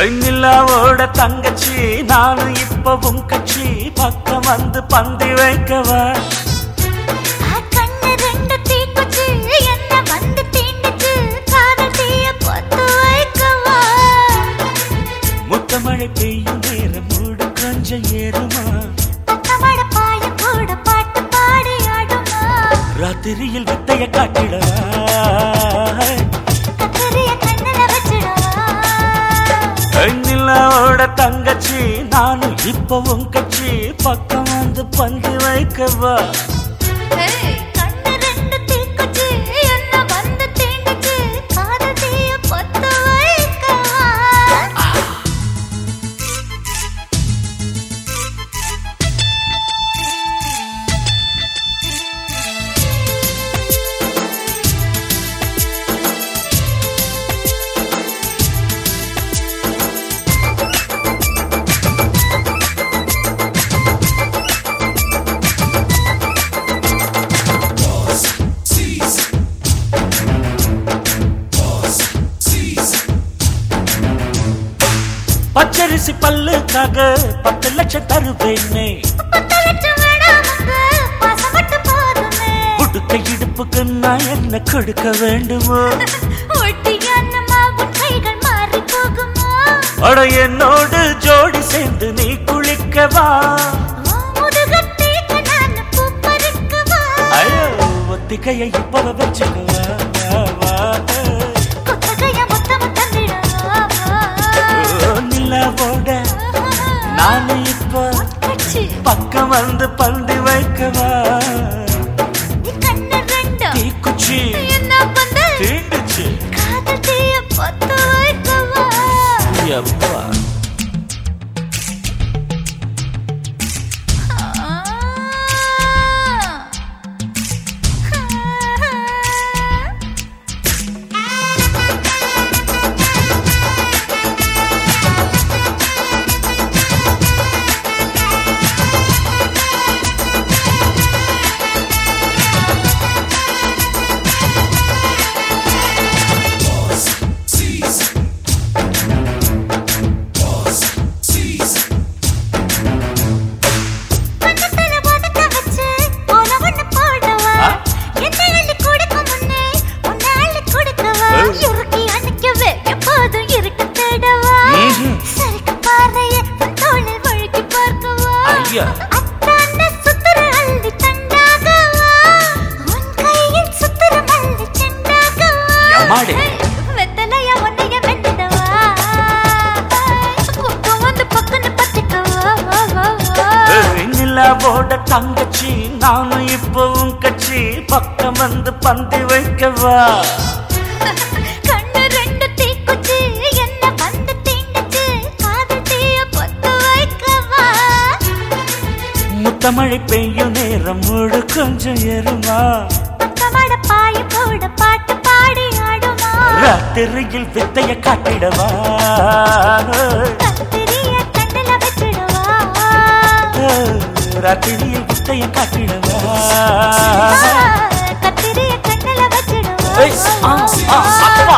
நிலாவோட தங்கச்சி நானும் இப்ப உன் கட்சி பக்கம் வந்து பந்தி வைக்கவா கண்ணு ரெண்டு தீக்குச்சி என்ன வந்து தீண்டுச்சு காதல் தீய பொத்து வைக்கவா முத்தமழை பெய்யும் நேரம் மூடு கொஞ்சம் ஏறுமா பக்கமட பாய கூட பாட்டு பாடி ஆடுமா ராத்திரியில் வித்தைய காட்டிடவா கத்தரிய கண்ணுல வச்சிடவா நிலாவோட தங்கச்சி நானும் இப்ப உன் கட்சி பக்கம் வந்து பந்தி வைக்கவா கண்ணு ரெண்டு தீக்குச்சி என்ன வந்து தீண்டுச்சு காதல் தீய பொத்து வைக்கவா பச்சரிசி பல்லுக்காக பத்து லட்சம் தருவேனே பத்து லட்சம் வேணாமுங்க பாசம் மட்டும் போதுமே உடுக்க இடுப்புக்கு நான் என்ன கொடுக்க வேண்டுமோ ஒட்டியான மாவும் கைகள் மாறி போகுமா அட என்னோடு ஜோடி சேர்ந்து நீ குளிக்கவா முதுகத்தேக்க நான் பூ பறிக்கவா ஐயோ ஒத்திகையை இப்ப வச்சுக்கவா வா, வா. கொத்தகைய மொத்தம் தந்திடவா ஓ, நிலாவோட நானு இப்ப கட்சி பக்கம் வந்து பந்தி வைக்கவா நீ கண்ணு ரெண்டும் தீக்குச்சி என்ன பண்ண தீண்டுச்சு காதல் தீய பொத்து வைக்கவா எப்பா பக்கத்துல ஒதுக்க வச்சு போல ஒண்ணு போடவா ஆ? என்ன அள்ளி கொடுக்க முன்னே உன்னை அள்ளி கொடுக்கவா ஏய். இறுக்கி அணைக்கவே எப்போதும் இருக்க தேடவா ம்ஹும். சரிக்கு பாறைய உன் தோளில் வழுக்கி பார்க்கவா ஐயா. அத்தான சுத்துற அள்ளி தண்டாகவா உன் கையில் சுத்துற மல்லி செண்டாகவா எம்மாடி. வெத்தலையா உன்னைய வெட்டிடவா பக்கம் வந்து பக்கன்னு பத்திக்கவா வா வா வா ஏய், நிலாவோட தங்கச்சி நானும் இப்போ உன் கட்சி பக்கம் வந்து பந்தி வைக்கவா கண்ணு ரெண்டு தீக்குச்சி என்ன வந்து தீண்டுச்சு காதல் தீய பொத்து வைக்கவா முத்தமழை பெய்யும் நேரம் முழு கொஞ்சம் ஏறுமா பக்கமட பாய கூட பாட்டு பாடி ஆடுமா ராத்திரியில் வித்தைய காட்டிடவா கத்திரிய கண்ணுல வச்சிடுவா ராத்திரியில் வித்தைய காட்டிடவா கத்திரிய கண்ணுல வச்சிடுவா ஏய், ஆ, ஆ, அப்பா